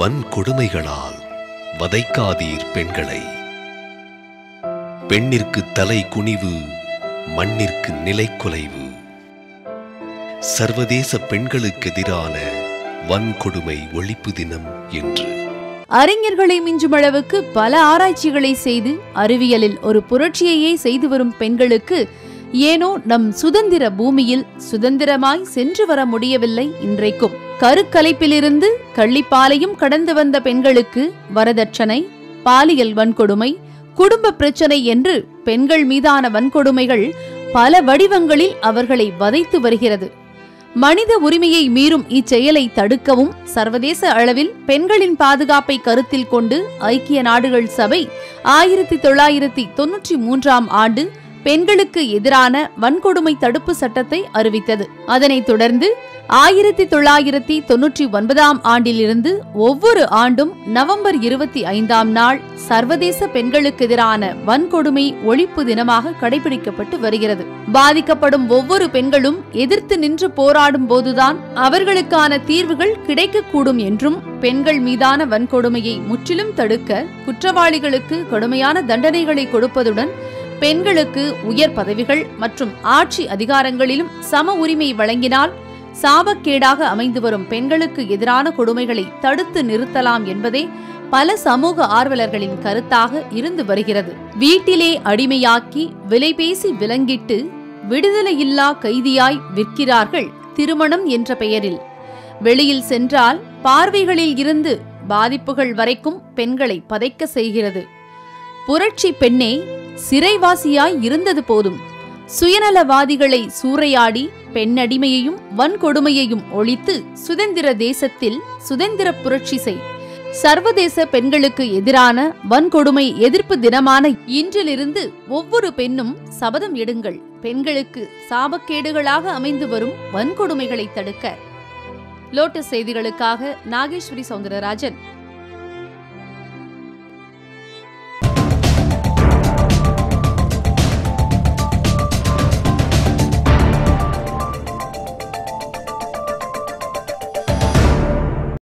வன்கொடுமைகளால் வதைக்காதீர் பெண்களை பெண்ணிற்கு தலை குனிவு மண்ணிற்கு நிலைக்குலைவு சர்வதேச பெண்களுக்கு எதிரான வன்கொடுமை ஒழிப்பு தினம் என்று அறிஞர்களை மிஞ்சும் அளவுக்கு பல ஆராய்ச்சிகளை செய்து அறிவியலில் ஒரு புரட்சியையே செய்து வரும் பெண்களுக்கு ஏனோ நம் சுதந்திர பூமியில் சுதந்திரமாய் சென்று வர முடியவில்லை இன்றைக்கும் கருக்கலைப்பிலிருந்து கள்ளிப்பாலையும் கடந்து வந்த பெண்களுக்கு வரதட்சணை பாலியல் வன்கொடுமை குடும்ப பிரச்சனை என்று பெண்கள் மீதான வன்கொடுமைகள் பல வடிவங்களில் அவர்களை வதைத்து வருகிறது மனித உரிமையை மீறும் இச்செயலை தடுக்கவும் சர்வதேச அளவில் பெண்களின் பாதுகாப்பை கருத்தில் கொண்டு ஐக்கிய நாடுகள் சபை ஆயிரத்தி தொள்ளாயிரத்தி தொன்னூற்றி மூன்றாம் ஆண்டு பெண்களுக்கு எதிரான வன்கொடுமை தடுப்பு சட்டத்தை அறிவித்தது அதனைத் தொடர்ந்து ஆயிரத்தி தொள்ளாயிரத்தி தொன்னூற்றி ஒன்பதாம் ஆண்டிலிருந்து ஒவ்வொரு ஆண்டும் நவம்பர் இருபத்தி ஐந்தாம் நாள் சர்வதேச பெண்களுக்கு எதிரான வன்கொடுமை ஒழிப்பு தினமாக கடைபிடிக்கப்பட்டு வருகிறது பாதிக்கப்படும் ஒவ்வொரு பெண்களும் எதிர்த்து நின்று போராடும் போதுதான் அவர்களுக்கான தீர்வுகள் கிடைக்கக்கூடும் என்றும் பெண்கள் மீதான வன்கொடுமையை முற்றிலும் தடுக்க குற்றவாளிகளுக்கு கடுமையான தண்டனைகளை கொடுப்பதுடன் பெண்களுக்கு உயர் பதவிகள் மற்றும் ஆட்சி அதிகாரங்களிலும் சம உரிமை வழங்கினால் சாபக்கேடாக அமைந்து வரும் பெண்களுக்கு எதிரான கொடுமைகளை தடுத்து நிறுத்தலாம் என்பதே பல சமூக ஆர்வலர்களின் கருத்தாக இருந்து வருகிறது வீட்டிலே அடிமையாக்கி விலை பேசி விலங்கிட்டு விடுதலையில்லா கைதியாய் விற்கிறார்கள் திருமணம் என்ற பெயரில் வெளியில் சென்றால் பார்வைகளில் இருந்து பாதிப்புகள் வரைக்கும் பெண்களை பதைக்க செய்கிறது புரட்சி பெண்ணே சிறைவாசியாய் இருந்தது போதும் சுயநலவாதிகளை சூறையாடி பெண்ணடிமையையும் வன்கொடுமையையும் ஒழித்து சுதந்திர தேசத்தில் சுதந்திர புரட்சி செய் சர்வதேச பெண்களுக்கு எதிரான வன்கொடுமை எதிர்ப்பு தினமான இன்றிலிருந்து ஒவ்வொரு பெண்ணும் சபதம் எடுங்கள் பெண்களுக்கு சாபக்கேடுகளாக அமைந்து வரும் வன்கொடுமைகளை தடுக்க லோட்டஸ் செய்திகளுக்காக நாகேஸ்வரி சவுந்தரராஜன்